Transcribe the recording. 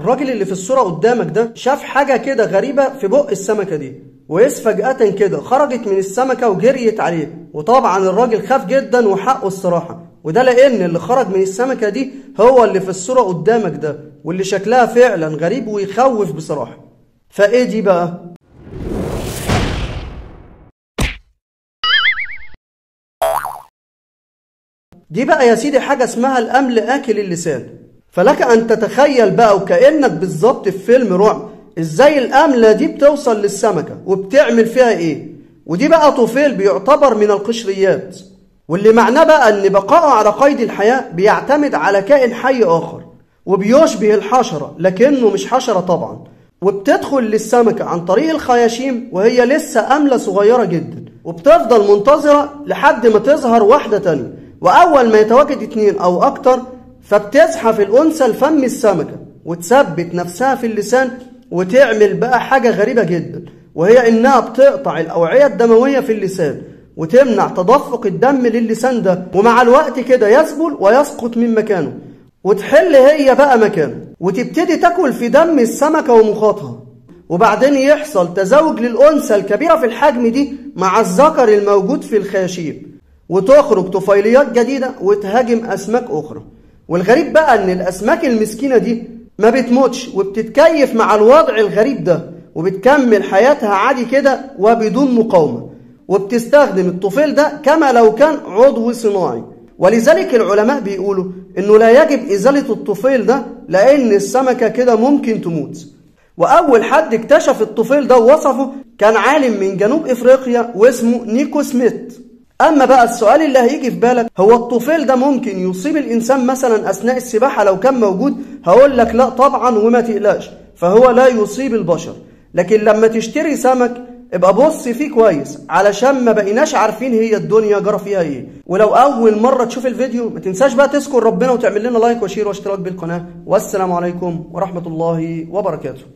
الراجل اللي في الصورة قدامك ده شاف حاجة كده غريبة في بق السمكة دي وإذ فجأة كده خرجت من السمكة وجريت عليه وطبعا الراجل خاف جدا وحقه الصراحة وده لأن اللي خرج من السمكة دي هو اللي في الصورة قدامك ده واللي شكلها فعلا غريب ويخوف بصراحة فإيه دي بقى؟ دي بقى يا سيدي حاجة اسمها الأمل آكل اللسان فلك أن تتخيل بقى وكأنك بالظبط في فيلم رعب إزاي الأملة دي بتوصل للسمكة وبتعمل فيها إيه ودي بقى طفيل بيعتبر من القشريات واللي معناه بقى أن بقائه على قيد الحياة بيعتمد على كائن حي آخر وبيشبه الحشرة لكنه مش حشرة طبعا وبتدخل للسمكة عن طريق الخياشيم وهي لسه أملة صغيرة جدا وبتفضل منتظرة لحد ما تظهر واحدة تانية وأول ما يتواجد اتنين أو أكتر فبتزحف الأنثى لفم السمكة وتثبت نفسها في اللسان وتعمل بقى حاجة غريبة جدا وهي إنها بتقطع الأوعية الدموية في اللسان وتمنع تدفق الدم للسان ده ومع الوقت كده يذبل ويسقط من مكانه وتحل هي بقى مكانه وتبتدي تاكل في دم السمكة ومخاطها وبعدين يحصل تزاوج للأنثى الكبيرة في الحجم دي مع الذكر الموجود في الخياشيم وتخرج طفيليات جديدة وتهاجم أسماك أخرى والغريب بقى إن الأسماك المسكينة دي ما بتموتش وبتتكيف مع الوضع الغريب ده وبتكمل حياتها عادي كده وبدون مقاومة وبتستخدم الطفيل ده كما لو كان عضو صناعي ولذلك العلماء بيقولوا إنه لا يجب إزالة الطفيل ده لأن السمكة كده ممكن تموت وأول حد اكتشف الطفيل ده ووصفه كان عالم من جنوب إفريقيا واسمه نيكو سميث أما بقى السؤال اللي هيجي في بالك هو الطفيل ده ممكن يصيب الإنسان مثلا أثناء السباحة لو كان موجود هقول لك لا طبعا وما تقلقش فهو لا يصيب البشر لكن لما تشتري سمك ابقى بص فيه كويس علشان ما بقيناش عارفين هي الدنيا جرى فيها ايه ولو اول مره تشوف الفيديو ما تنساش بقى تذكر ربنا وتعمل لنا لايك وشير واشتراك بالقناه والسلام عليكم ورحمه الله وبركاته